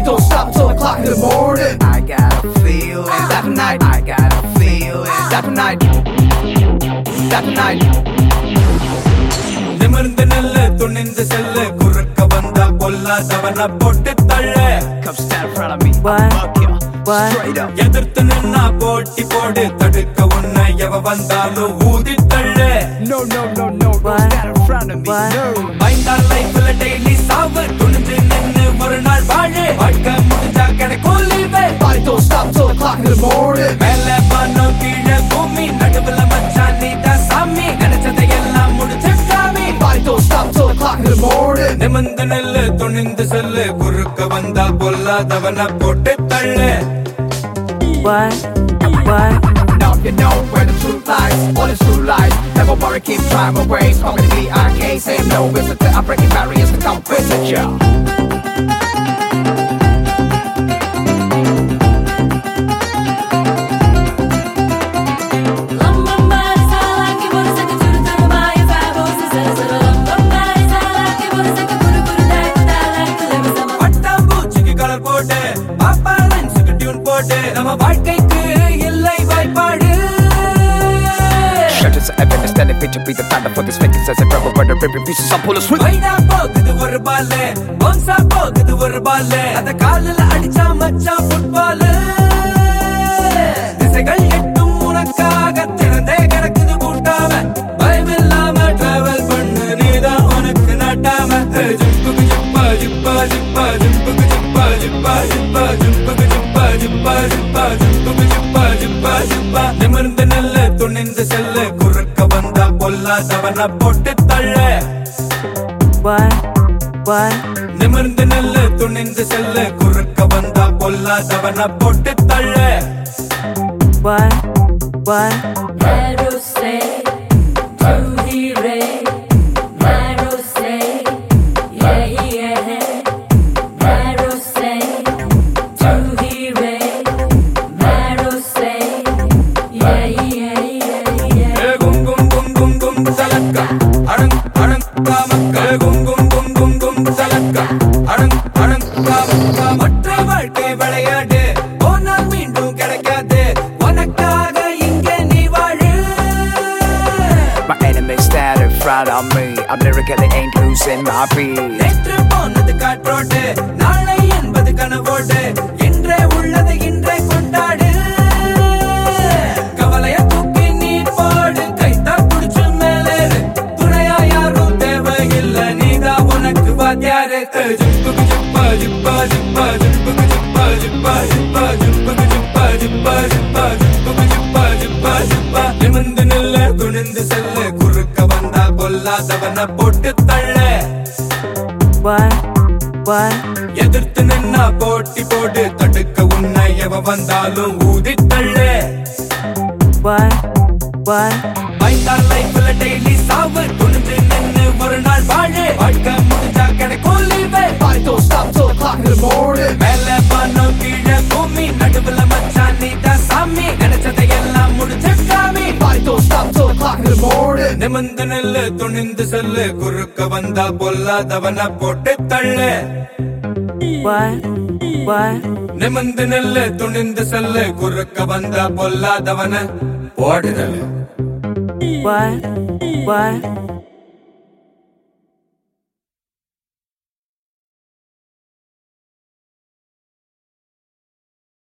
don't stop till the clock in the morning. I got a feeling that tonight. I got a feeling that tonight. That tonight. நிமிர்ந்து நெல்லு துணிந்து cell குறுக்க வந்தா பொல்லாதவன போட்டு தள்ள Come stand in front of me. What? Fuck you. What? Straight up. எதிர்த்து நின்னா போட்டி போடு தடுக்க உன்னை எவ வந்தாலும் ஊதி தள்ள No, no, no, no. Don't What? stand in front of me. What? No. மைந்தால் லைஃப்ல டெய்லி சாவு துணிஞ்சு நின்னு ஒரு நாள் வாழு வாழ்க்கை முடிஞ்சா கிடைக்கும் leave Body don't stop till the clock in the morning. மேல பானம் கீழே பூமி நடுவுல மச்சான் நீ தான் சாமி நினைச்சதை எல்லாம் முடிச்சு சாமி Body don't stop till the clock in the morning. நிமிந்து நெல்லு துணிந்து செல்லு குறுக்க வந்தா பொல்லாதவன போட்டு தள்ளு What? What? Now you know where the truth lies. All is true lies. Never worry, keep trying my ways. Coming to me, I can't say no. Visitor, I'm breaking barriers to come visit ya. பட்டாம்பூச்சிக்கு colour போட்டு பாப்பா லென்ஸுக்கு tune போட்டு நம்ம வாழ்க்கைக்கு இல்லை வாய்ப்பாடு Shut us evidence, then the picture be the thunder for this fake says it rubber, but the ripping pieces I'm pulling sweet. வைடா போகுது ஒரு பால் பவுன்ஸா போகுது ஒரு பால் அத காலில் அடிச்சா மச்சான் ஃபுட்பால் திசைகள் எட்டும் உனக்காக திறந்தே கிடக்குது கூட்டாம பயமில்லாம டிராவல் பண்ணு நீதான் உனக்கு நாட்டாம ஜிப்புக்கு ஜிப்பா ஜிப்பா ஜிப்பா ஜிப்புக்கு ஜிப்பா ஜிப்பா ஜிப்பா ஜிப்புக்கு ஜிப்பா ஜிப்பா ஜிப்பா ஜிப்புக்கு ஜிப்பா ஜிப்பா ஜிப்பா நிமிர்ந்து நெல்லு துணிந்து செல்லு குறுக்க வந்தா பொல்லாதவன போட்டு தள்ள What? What? நிமிர்ந்து நெல்லு துணிந்து செல்லு குறுக்க வந்தா பொல்லாதவன போட்டு தள்ள What? What? ஏ கும் கும் கும் கும் கும் தலக்க அடங் அடங் காமக்க ஏ கும் கும் கும் கும் கும் தலக்க அடங் அடங் காமக்க மற்ற வாழ்க்கை விளையாடு போனால் மீண்டும் கிடைக்காது உனக்காக இங்கே நீ வாழு My enemies stand in front of me. I'm lyrically ain't losing my beat. நேற்று போனது காற்றோடு நாளை என்பது கனவோடு இன்றே உள்ளது இன்றே கொண்டாடு கவலைய தூக்கி நீ போடு கைத்தா புடிச்சு மேலேறு துணையா யாரும் தேவையில்லை நீதான் உனக்கு வாத்தியாரு ஜிப்புக்கு ஜிப்பா ஜிப்பா ஜிப்பா ஜிப்புக்கு ஜிப்பா ஜிப்பா ஜிப்பா ஜிப்புக்கு ஜிப்பா ஜிப்பா ஜிப்பா ஜிப்புக்கு ஜிப்பா ஜிப்பா ஜிப்பா நிமிந்து நில்லு துணிந்து செல்லு குறுக்க வந்தா கொல்லாதவன போட்டு தள்ள What? What? எதிர்த்து நின்னா போட்டி போடு தடுக்க உன்னை எவ வந்தாலும் ஊதி தள்ளு What? What? மைந்தால் லைஃப்ல டெய்லி சாவு துணிஞ்சு நின்னு ஒரு நாள் வாழு வாழ்க்கை முடிஞ்சா கிடைக்கும் leave Body don't stop till the clock in the morning. மேல பானம் கீழே பூமி நடுவுல மச்சான் நீ தான் சாமி நினைச்சதை எல்லாம் முடிச்சு சாமி Body don't stop till the clock in the morning. நிமிந்து நெல்லு துணிந்து செல்லு குறுக்க வந்தா பொல்லாதவன போட்டு தள்ளு What? What? நிமிந்து நெல்லு துணிந்து செல்லு குறுக்க வந்தா பொல்லாதவன போடுதல் What? What?